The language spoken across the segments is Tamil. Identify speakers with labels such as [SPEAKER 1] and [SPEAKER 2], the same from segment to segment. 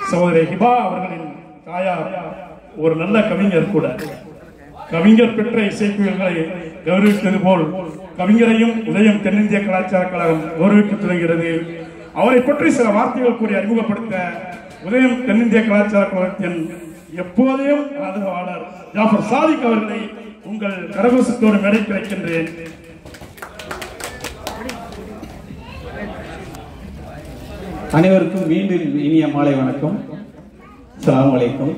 [SPEAKER 1] சகோதரி ஹிபா அவர்களின் தாயார் ஒரு நல்ல கவிஞர் கூட கவிஞர் பெற்ற இசைக்குயல்களை கௌரவித்தது போல் கவிஞரையும் உதயம் தென்னிந்திய கலாச்சார கழகம் கௌரவிக்க தொடங்குகிறது அவரை பற்றி சில வார்த்தைகள் கூறி அறிமுகப்படுத்த உதயம் தென்னிந்திய கலாச்சார கழகத்தின் எப்போதையும் ஆதரவாளர் ஜாஃபர் சாதிக் அவர்களை உங்கள் கரகோசத்தோடு மேடை கிடைக்கின்றேன்
[SPEAKER 2] அனைவருக்கும் மீண்டும் இனிய மாலை வணக்கம் அஸ்ஸலாமு அலைக்கும்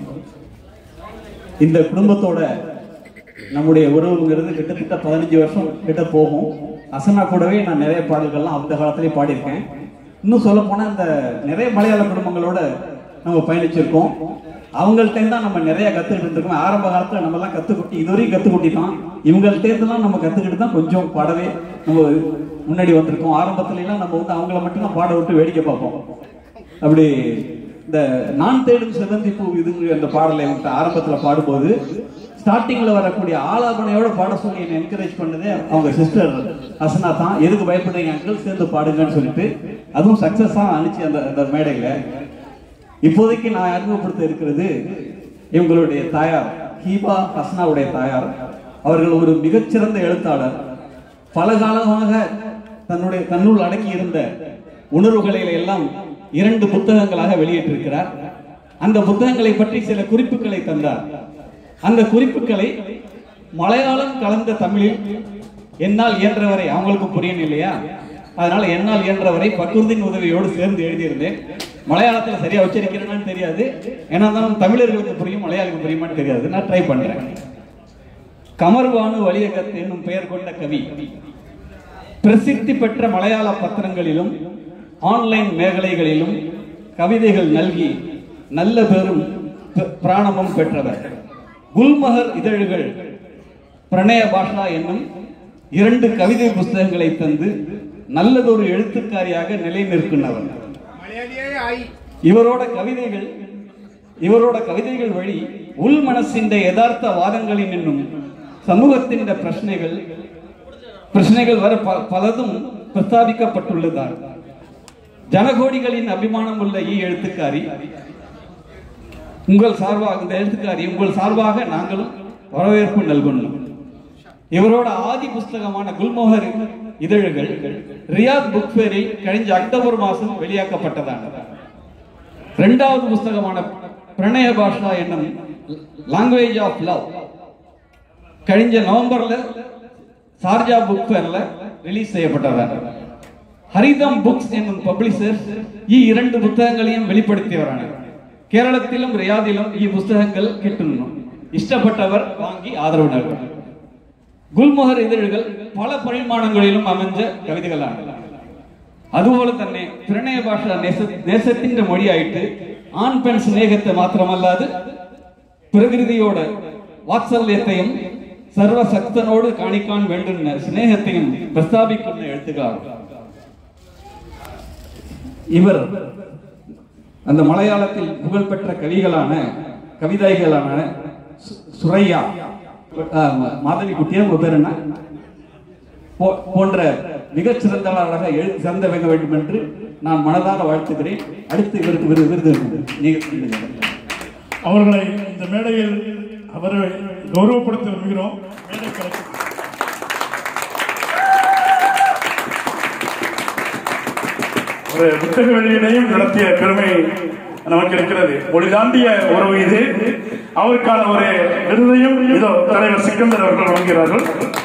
[SPEAKER 2] இந்த குடும்பத்தோட நம்முடைய உறவுங்கிறது கிட்டத்தட்ட பதினஞ்சு வருஷம் கிட்ட போகும் அசனா கூடவே நான் நிறைய பாடல்கள்லாம் அந்த காலத்திலே பாடியிருக்கேன் இன்னும் சொல்ல போனா இந்த நிறைய மலையாள குடும்பங்களோட நம்ம பயணிச்சிருக்கோம் அவங்கள்ட்ட தான் நம்ம நிறைய கத்துக்கிட்டு இருந்திருக்கோம் ஆரம்ப காலத்துல நம்ம எல்லாம் கத்துக்கிட்டு இதுவரையும் கத்துக்கிட்டி தான் இவங்கள்ட்ட இருந்தெல்லாம் நம்ம கத்துக்கிட்டு தான் கொஞ்சம் பாடவே நம்ம முன்னாடி வந்திருக்கோம் ஆரம்பத்துல எல்லாம் நம்ம வந்து அவங்கள மட்டும்தான் பாட விட்டு வேடிக்கை பார்ப்போம் அப்படி இந்த நான் தேடும் சிவந்தி பூ இதுங்கிற அந்த பாடலை வந்து ஆரம்பத்துல பாடும்போது ஸ்டார்டிங்ல வரக்கூடிய ஆலாபனையோட பாட சொல்லி என்னை என்கரேஜ் பண்ணதே அவங்க சிஸ்டர் அசனா தான் எதுக்கு பயப்படுறீங்க அங்கிள் சேர்ந்து பாடுங்கன்னு சொல்லிட்டு அதுவும் சக்சஸா அனுப்பிச்சு அந்த அந்த மேடையில இப்போதைக்கு நான் அறிமுகப்படுத்த இருக்கிறது இவங்களுடைய தாயார் ஹீபா ஹஸ்னாவுடைய தாயார் அவர்கள் ஒரு மிகச்சிறந்த எழுத்தாளர் பல காலமாக தன்னுடைய தன்னுள் அடக்கி இருந்த உணர்வுகளை எல்லாம் இரண்டு புத்தகங்களாக வெளியிட்டிருக்கிறார் அந்த புத்தகங்களை பற்றி சில குறிப்புகளை தந்தார் அந்த குறிப்புகளை மலையாளம் கலந்த தமிழில் என்னால் இயன்றவரை அவங்களுக்கு புரியணும் இல்லையா அதனால என்னால் இயன்றவரை பக்குருதின் உதவியோடு சேர்ந்து எழுதியிருந்தேன் மலையாளத்துல சரியா உச்சரிக்கிறேன்னு தெரியாது ஏன்னா இருந்தாலும் தமிழர்களுக்கு புரியும் மலையாளிக்கு புரியுமான்னு தெரியாது நான் ட்ரை பண்றேன் கமர்வானு வலியகத் என்னும் பெயர் கொண்ட கவி பிரசித்தி பெற்ற மலையாள பத்திரங்களிலும் ஆன்லைன் மேகலைகளிலும் கவிதைகள் நல்கி நல்ல பெரும் ப- பிராணமும் பெற்றவர் குல்மஹர் இதழ்கள் பிரணய பாஷா என்னும் இரண்டு கவிதை புஸ்தகங்களை தந்து நல்லதொரு எழுத்துக்காரியாக நிலை நிற்கின்றவர் இவரோட கவிதைகள் இவரோட கவிதைகள் வழி உள் மனசின் யதார்த்த வாதங்களின் என்னும் சமூகத்தின் பிரச்சனைகள் பிரச்சனைகள் வர ப- பலதும் பிரஸ்தாபிக்கப்பட்டுள்ளதால் ஜனகோடிகளின் அபிமானம் உள்ள ஈ எழுத்துக்காரி உங்கள் சார்பாக இந்த எழுத்துக்காரி உங்கள் சார்பாக நாங்களும் வரவேற்பு நல்கொண்டோம் இவரோட ஆதி புஸ்தகமான குல்மோகர் இதழ்கள் ரியாத் புக் ஃபேரில் கழிஞ்ச அக்டோபர் மாதம் வெளியாக்கப்பட்டதான இரண்டாவது புஸ்தகமான பிரணய பாஷா என்னும் லாங்குவேஜ் ஆஃப் லவ் கழிஞ்ச நவம்பர்ல சார்ஜா புக் ஃபேர்ல ரிலீஸ் செய்யப்பட்டதான ஹரிதம் புக்ஸ் என்னும் பப்ளிஷர் இ இரண்டு புத்தகங்களையும் வெளிப்படுத்தி வராங்க கேரளத்திலும் ரியாதிலும் இ புஸ்தகங்கள் கிட்டணும் இஷ்டப்பட்டவர் வாங்கி ஆதரவு நல்கணும் குல்மொஹர் இதழ்கள் பல பரிமாணங்களிலும் அமைஞ்ச கவிதைகளான അതുപോലെ തന്നെ പ്രണയ ഭാഷ നേസ- നേസത്തിന്റെ മൊഴിയായിട്ട് ആൺ പെൺ സ്നേഹത്തെ മാത്രമല്ലാതെ പ്രകൃതിയോട് വാത്സല്യത്തെയും സർവശക്തനോട് കാണിക്കാൻ വേണ്ടുന്ന സ്നേഹത്തെയും പ്രസ്താവിക്കുന്ന എഴുത്തുകാർ இவர் அந்த மலையாளத்தில் புகழ்பெற்ற கவிகளான கவிதைகளான சு- சுரையா ஆஹ், மாதவி குட்டியா உங்க பேர் என்ன போ- போன்ற மிகச் சிறந்தவர்களாக எழு சிறந்த வைக்க வேண்டும் என்று நான் மனதார வாழ்த்துகிறேன் அடுத்து இவருக்கு விருது விருது நீங்க சொல்லுங்க.
[SPEAKER 1] அவர்களை இந்த மேடையில் அவரை கௌரவப்படுத்த விரும்புகிறோம் மேடை கிடைக்கும் ஒரு புத்தக வெளியீடையும் நடத்திய பெருமை நமக்கு இருக்கிறது மொழி தாண்டிய உறவு இது அவருக்கான ஒரு விருதையும் இதோ தலைவர் சிக்கந்தர் அவர்கள் வழங்குகிறார்கள்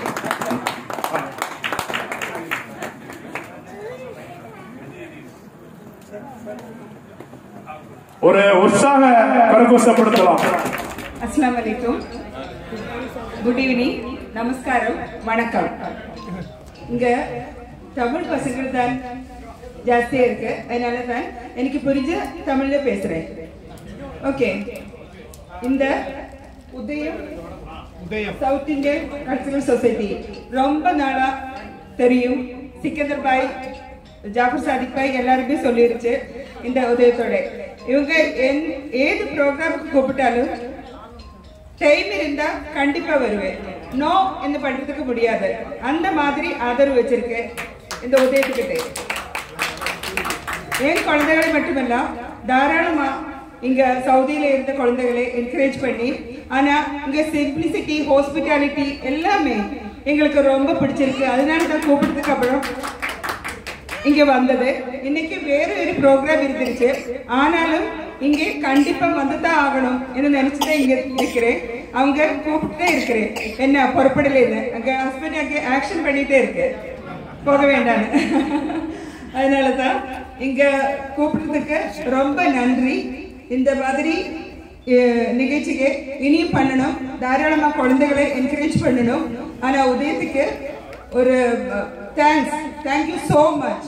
[SPEAKER 1] ஒரு உற்சாக கரகோசப்படுத்தலாம்
[SPEAKER 3] அஸ்லாம் வலைக்கும் குட் ஈவினிங் நமஸ்காரம் வணக்கம் இங்க தமிழ் பசங்கள் தான் ஜாஸ்தியா இருக்கு அதனால தான் எனக்கு புரிஞ்ச தமிழ்ல பேசுறேன் ஓகே இந்த உதயம் சவுத் இந்தியன் கல்ச்சரல் சொசைட்டி ரொம்ப நாளா தெரியும் சிக்கந்தர் பாய் ஜாஃபர் சாதிக் பாய் எல்லாருமே சொல்லிருச்சு இந்த உதயத்தோட இவங்க என்- ஏது ப்ரோக்ராமுக்கு கூப்பிட்டாலும் டைம் இருந்தா கண்டிப்பா வருவேன் நோ என்று பண்றதுக்கு முடியாது அந்த மாதிரி ஆதரவு வச்சிருக்கேன் இந்த உதயத்துக்கிட்ட என் குழந்தைகளை மட்டுமல்ல தாராளமா இங்க சவுதியில இருந்த குழந்தைகளை என்கரேஜ் பண்ணி ஆனா இங்க சிம்பிளிசிட்டி ஹாஸ்பிட்டாலிட்டி எல்லாமே எங்களுக்கு ரொம்ப பிடிச்சிருக்கு அதனால தான் கூப்பிட்டதுக்கு அப்புறம் இங்க வந்தது இன்னைக்கு வேற ஒரு ப்ரோக்ராம் இருந்துருச்சு ஆனாலும் இங்கே கண்டிப்பா வந்துதான் ஆகணும் என்று நினைச்சுதான் இங்க இருக்கிறேன் அவங்க கூப்பிட்டே இருக்கிறேன் என்ன புறப்படல அங்க ஹஸ்பண்ட் அங்கே ஆக்ஷன் பண்ணிட்டே இருக்கு போக வேண்டாம் அதனாலதான் இங்க கூப்பிட்டதுக்கு ரொம்ப நன்றி இந்த மாதிரி அஹ், நிகழ்ச்சிக்கு இனியும் பண்ணணும் தாராளமா குழந்தைகளை என்கரேஜ் பண்ணணும் ஆனா உதயத்துக்கு ஒரு தேங்க்ஸ் தேங்க்யூ சோ மச்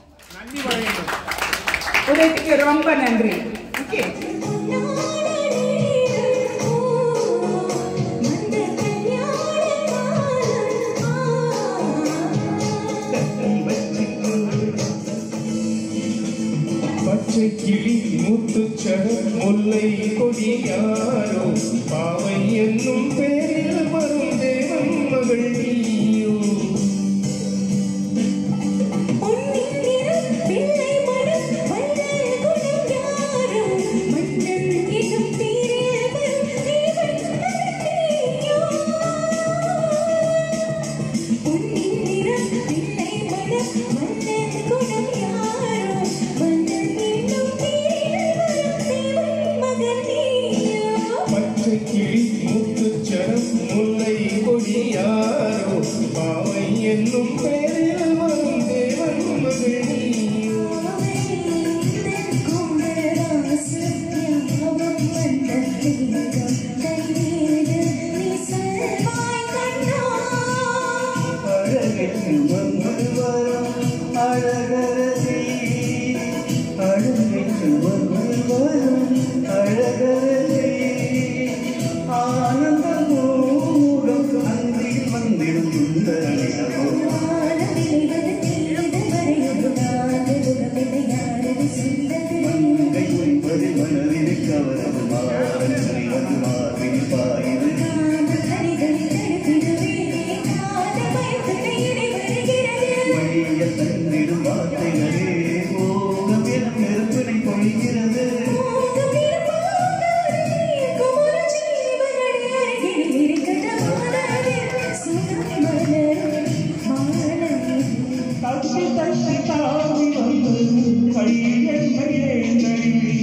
[SPEAKER 3] உதயத்துக்கு ரொம்ப நன்றி ஓகே
[SPEAKER 4] பச்சை கிளி மூத்துச்சட முல்லை கொடியாரோ பாவை என்னும் பேரில் வரும் தேவன் மகள் நீயோ பச்சை கிளி மூத்துச்சரம் முல்லை கொடியாரோ பாவை என்னும் பேரில் வரும் தேவன் மகள் நீயோ
[SPEAKER 5] அழகில் வந்து வரும் அழகரசி அழகில் வந்து வரும் அழகரசி ஆனந்த மூகம் அந்தில் வந்திடும் சுந்தரோ மங்கை ஒன்பது மனதில் கவரம் மாறி வந்து மாறி பாயுது வழிய தந்திடும் வார்த்தைகளே போகம் எனும் நெருப்பினை பொழிகிறது தப்பி தப்பி தாவி வந்து கையை கையை நழுவி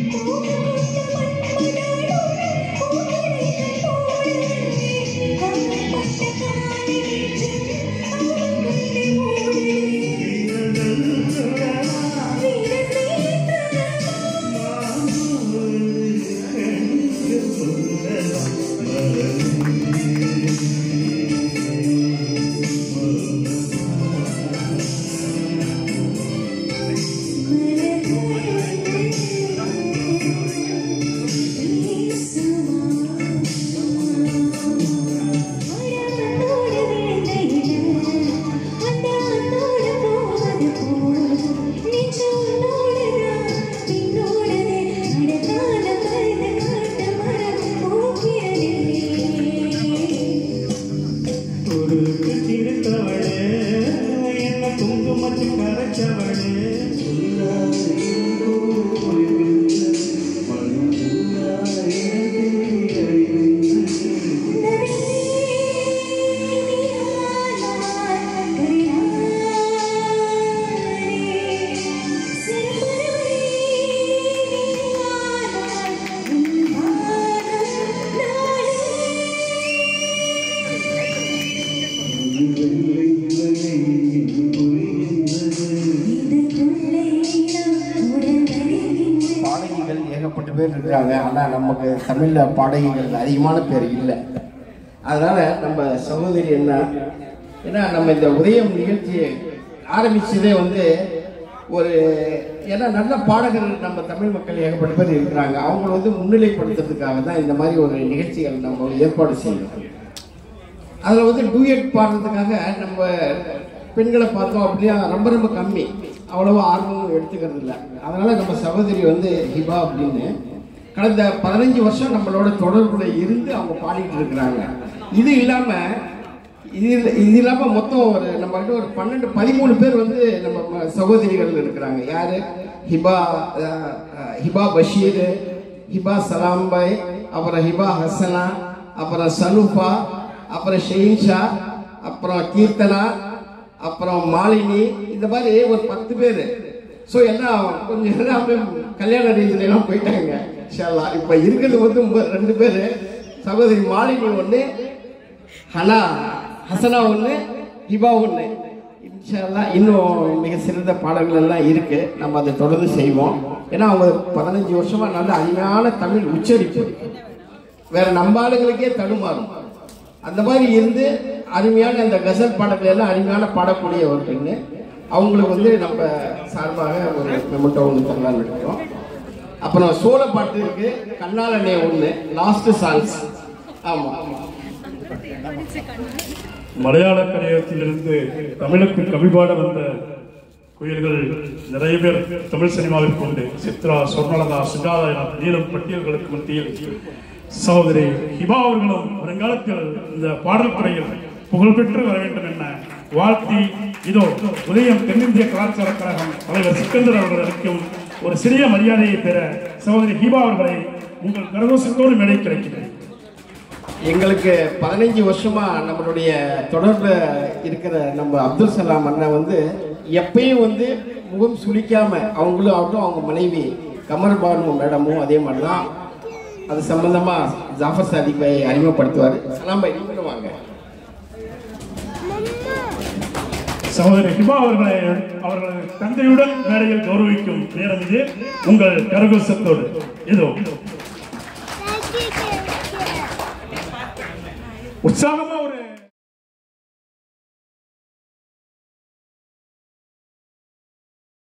[SPEAKER 5] உருக்கு திருத்தவளே என்ன குங்குமத்தில் கரைச்சவளே
[SPEAKER 6] பாடகிகள் ஏகப்பட்ட பேர் இருக்கிறாங்க ஆனால் நமக்கு தமிழில் பாடகிகள் அதிகமான பேர் இல்லை அதனால் நம்ம சகோதரி என்ன ஏன்னா நம்ம இந்த உதயம் நிகழ்ச்சியை ஆரம்பிச்சதே வந்து ஒரு ஏன்னா நல்ல பாடகர்கள் நம்ம தமிழ் மக்கள் ஏகப்பட்ட பேர் இருக்கிறாங்க அவங்கள வந்து முன்னிலைப்படுத்துறதுக்காக தான் இந்த மாதிரி ஒரு நிகழ்ச்சிகள் நம்ம ஏற்பாடு செய்யணும் அதில் வந்து டூயட் பாடுறதுக்காக நம்ம பெண்களை பார்த்தோம் அப்படின்னா ரொம்ப ரொம்ப கம்மி அவ்வளவா ஆர்வம் எடுத்துக்கிறது இல்லை அதனால நம்ம சகோதரி வந்து ஹிபா அப்படின்னு கடந்த பதினஞ்சு வருஷம் நம்மளோட தொடர்புல இருந்து அவங்க பாடிட்டு இருக்கிறாங்க இது இல்லாம இது இது இல்லாம மொத்தம் ஒரு நம்ம கிட்ட ஒரு பன்னெண்டு பதிமூணு பேர் வந்து நம்ம ம- சகோதரிகள் இருக்கிறாங்க யாரு ஹிபா அஹ், அஹ், ஹிபா பஷீர் ஹிபா சலாம் பாய் அப்புறம் ஹிபா ஹசனா அப்புறம் சனுஃபா அப்புறம் ஷெயின்ஷா அப்புறம் கீர்த்தனா அப்புறம் மாலினி இந்த மாதிரி ஒரு பத்து பேர் ஸோ எல்லாம் கொஞ்சம் எல்லாமே கல்யாண ரீதியில எல்லாம் போயிட்டாங்க இன்ஷால்லா இப்போ இருக்கிறது வந்து மு- ரெண்டு பேர் சகோதரி மாலினி ஒன்று ஹனா ஹசனா ஒன்று ஹிபா ஒன்று இன்ஷால்லா இன்னும் மிக சிறந்த பாடல்கள் எல்லாம் இருக்கு நம்ம அதை தொடர்ந்து செய்வோம் ஏன்னா அவங்க பதினஞ்சு வருஷமா நல்ல அருமையான தமிழ் உச்சரிப்பு வேற நம்ம ஆளுங்களுக்கே தடுமாறும் அந்த மாதிரி இருந்து அருமையான அந்த கசல் பாடல்கள் எல்லாம் அருமையான பாடக்கூடிய ஒரு பெண்ணு அவங்களுக்கு வந்து நம்ம சார்பாக ஒரு மெமெண்டோ ஒன்று தரலான்னு இருக்கோம் அப்புறம் சோழ பாட்டு இருக்கு கண்ணாலனே ஒன்று லாஸ்ட் சாங்ஸ் ஆமா
[SPEAKER 1] மலையாள கலையகத்திலிருந்து தமிழுக்கு கவிபாட வந்த குயில்கள் நிறைய பேர் தமிழ் சினிமாவிற்கு உண்டு சித்ரா சொர்ணலதா சுஜாதா என நீளம் பட்டியல்களுக்கு மத்தியில் சகோதரி ஹிபா அவர்களும் வருங்காலத்தில் இந்த பாடல் துறையில் புகழ்பெற்று வர வேண்டும் என வாழ்த்தி இதோ உதயம் தென்னிந்திய கலாச்சார கழகம் தலைவர் சிக்கந்தர் அவர்கள் அளிக்கும் ஒரு சிறிய மரியாதையை பெற சகோதரி ஹிபா அவர்களை உங்கள் கரகோசத்தோடு மேடை கிடைக்கிறது
[SPEAKER 6] எங்களுக்கு பதினஞ்சு வருஷமா நம்மளுடைய தொடர்புல இருக்கிற நம்ம அப்துல் சலாம் அண்ணன் வந்து எப்பயும் வந்து முகம் சுளிக்காம அவங்களும் ஆகட்டும் அவங்க மனைவி கமர் பானு மேடமும் அதே மாதிரி தான் அது சம்பந்தமா ஜாஃபர் சாதிக் பாய் அறிமுகப்படுத்துவார் சலாம் பாய் நீங்களும் வாங்க
[SPEAKER 1] சகோதரி ஹிபா அவர்களை அவர்களது தந்தையுடன் மேடையில் கௌரவிக்கும் நேரம் இது உங்கள் கரகோசத்தோடு இதோ உற்சாகமா ஒரு